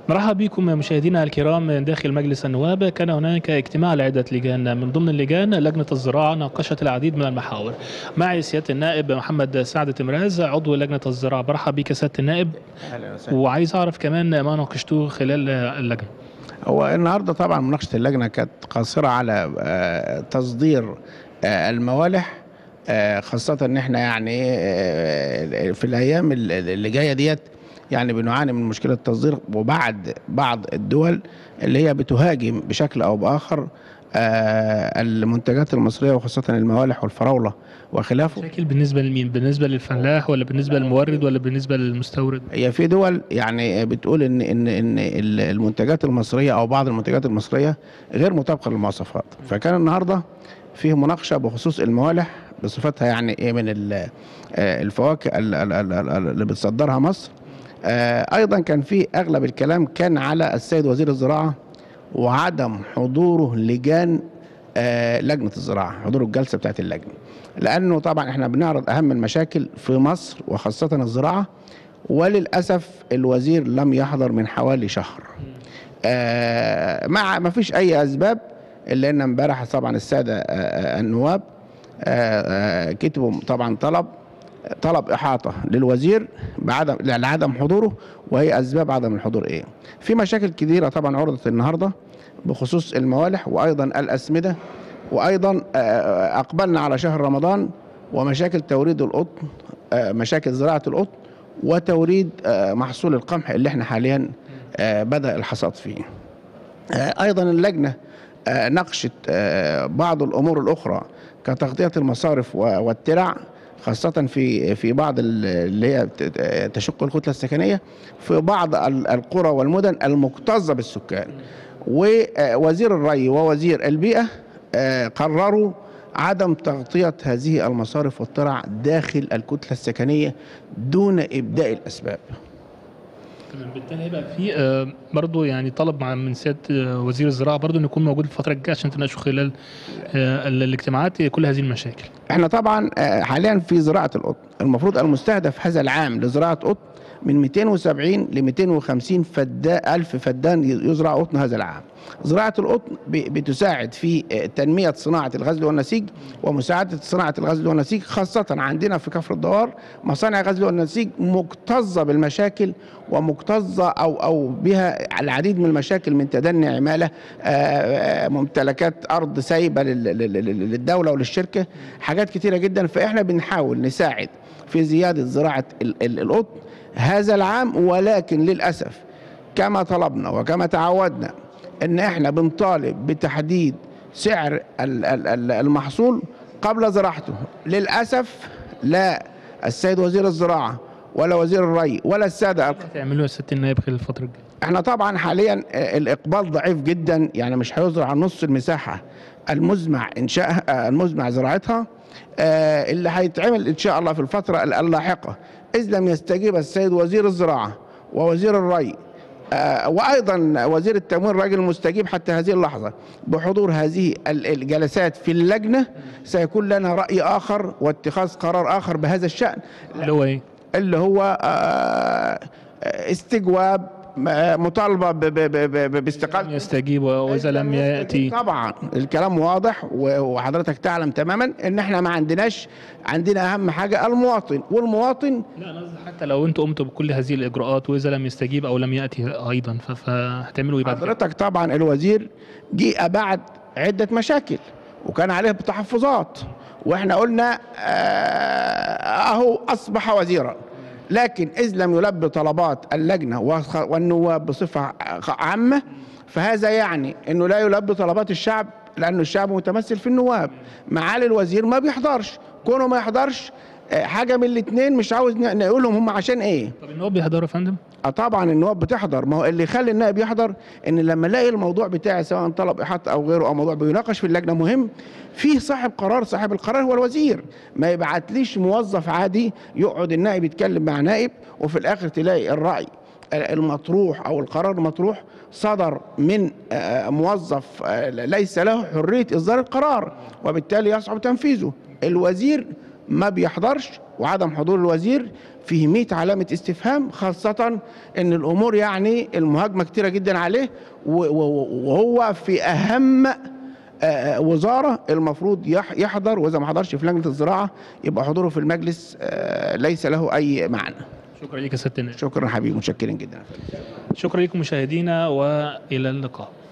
مرحبا بكم مشاهدينا الكرام داخل مجلس النواب كان هناك اجتماع لعدة لجان من ضمن اللجان لجنة الزراعة ناقشت العديد من المحاور معي سيادة النائب محمد سعد تمراز عضو لجنة الزراعة برحب بك سيادة النائب اهلا وسهلا وعايز أعرف كمان ما ناقشتوه خلال اللجنة هو النهارده طبعا مناقشه اللجنه كانت قاصره على آه، تصدير آه، الموالح آه، خاصة ان احنا يعني آه، في الايام اللي جاية ديت يعني بنعاني من مشكلة التصدير وبعد بعض الدول اللي هي بتهاجم بشكل او باخر آه، المنتجات المصرية وخاصة الموالح والفراولة وخلافه مشاكل بالنسبة لمين؟ بالنسبة للفلاح ولا بالنسبة للمورد ولا بالنسبة للمستورد؟ هي في دول يعني بتقول ان ان ان المنتجات المصريه او بعض المنتجات المصريه غير مطابقه للمواصفات فكان النهارده فيه مناقشه بخصوص الموالح بصفتها يعني ايه من ال- آه، الفواكه ال- ال- ال- ال- اللي بتصدرها مصر آه، ايضا كان في اغلب الكلام كان على السيد وزير الزراعه وعدم حضوره لجان آه، لجنه الزراعه حضور الجلسه بتاعت اللجنه لانه طبعا احنا بنعرض اهم المشاكل في مصر وخاصه الزراعه وللاسف الوزير لم يحضر من حوالي شهر آه، مع ما فيش اي اسباب الا ان امبارح طبعا الساده آه، آه، النواب آه، آه، كتبوا طبعا طلب طلب احاطه للوزير بعدم لعدم حضوره وهي اسباب عدم الحضور ايه في مشاكل كثيره طبعا عرضت النهارده بخصوص الموالح وايضا الاسمده وايضا آه، اقبلنا على شهر رمضان ومشاكل توريد القطن آه، مشاكل زراعه القطن وتوريد آه، محصول القمح اللي احنا حاليا آه، بدا الحصاد فيه آه، ايضا اللجنه آه، ناقشت آه، بعض الامور الاخرى كتغطيه المصارف و- والترع خاصة في في بعض ال- اللي هي ت- ت- تشق الكتلة السكنية في بعض ال- القرى والمدن المكتظة بالسكان ووزير الري ووزير البيئة آه، قرروا عدم تغطية هذه المصارف والترع داخل الكتلة السكنية دون إبداء الأسباب تمام بالتالي هيبقى في آه، برضو يعني طلب مع من سياده آه، وزير الزراعه برضو انه يكون موجود الفتره الجايه عشان تناقشوا خلال آه، ال- الاجتماعات كل هذه المشاكل احنا طبعا آه، حاليا في زراعه القطن المفروض المستهدف هذا العام لزراعه قطن من 270 ل 250 فدا الف فدان يزرع قطن هذا العام زراعه القطن ب- بتساعد في آه، تنميه صناعه الغزل والنسيج ومساعده صناعه الغزل والنسيج خاصه عندنا في كفر الدوار مصانع الغزل والنسيج مكتظه بالمشاكل ومكتظه او او بها العديد من المشاكل من تدني عماله آه، آه، ممتلكات ارض سايبه لل- لل- لل- للدوله وللشركه حاجات كتيره جدا فاحنا بنحاول نساعد في زياده زراعه ال- ال- القطن هذا العام ولكن للاسف كما طلبنا وكما تعودنا ان احنا بنطالب بتحديد سعر ال- ال- ال- المحصول قبل زراعته للاسف لا السيد وزير الزراعه ولا وزير الري ولا الساده هتعملوا يا سياده النائب خلال الفتره الجايه احنا طبعا حاليا آه، الاقبال ضعيف جدا يعني مش هيزرع نص المساحه المزمع انشائها آه، المزمع زراعتها آه، اللي هيتعمل ان شاء الله في الفتره اللاحقه اذ لم يستجيب السيد وزير الزراعه ووزير الري آه، وايضا وزير التموين راجل مستجيب حتى هذه اللحظه بحضور هذه ال- الجلسات في اللجنه سيكون لنا راي اخر واتخاذ قرار اخر بهذا الشان اللي هو ايه؟ اللي هو آه، استجواب آه، مطالبه ب- ب- ب- ب- لم باستقالة يستجيب واذا لم ياتي طبعا الكلام واضح و- وحضرتك تعلم تماما ان احنا ما عندناش عندنا اهم حاجه المواطن والمواطن لا انا قصدي حتى لو انتم قمتوا بكل هذه الاجراءات واذا لم يستجيب او لم ياتي ايضا ف- فهتعملوا ايه بعد كده؟ حضرتك طبعا الوزير جه بعد عده مشاكل وكان عليه تحفظات واحنا قلنا آه، اهو اصبح وزيرا لكن اذ لم يلبي طلبات اللجنه وخ- والنواب بصفه عامه فهذا يعني انه لا يلبي طلبات الشعب لانه الشعب متمثل في النواب معالي الوزير ما بيحضرش كونه ما يحضرش آه، حاجه من الاثنين مش عاوز ن- نقولهم هم عشان ايه طب النواب بيحضروا يا فندم؟ اه طبعا النواب بتحضر ما هو اللي يخلي النائب يحضر ان لما الاقي الموضوع بتاعي سواء طلب احاطه او غيره او موضوع بيناقش في اللجنه مهم فيه صاحب قرار صاحب القرار هو الوزير ما يبعتليش موظف عادي يقعد النائب يتكلم مع نائب وفي الاخر تلاقي الراي المطروح او القرار المطروح صدر من آه، موظف آه، ليس له حريه اصدار القرار وبالتالي يصعب تنفيذه الوزير ما بيحضرش وعدم حضور الوزير فيه 100 علامة استفهام خاصة ان الامور يعني المهاجمة كتيرة جدا عليه و- و- وهو في اهم آه، وزارة المفروض يح- يحضر واذا ما حضرش في لجنة الزراعة يبقى حضوره في المجلس آه، ليس له اي معنى شكرا لك يا سياده النائب شكرا حبيبي متشكرين جدا شكرا لكم مشاهدينا والى اللقاء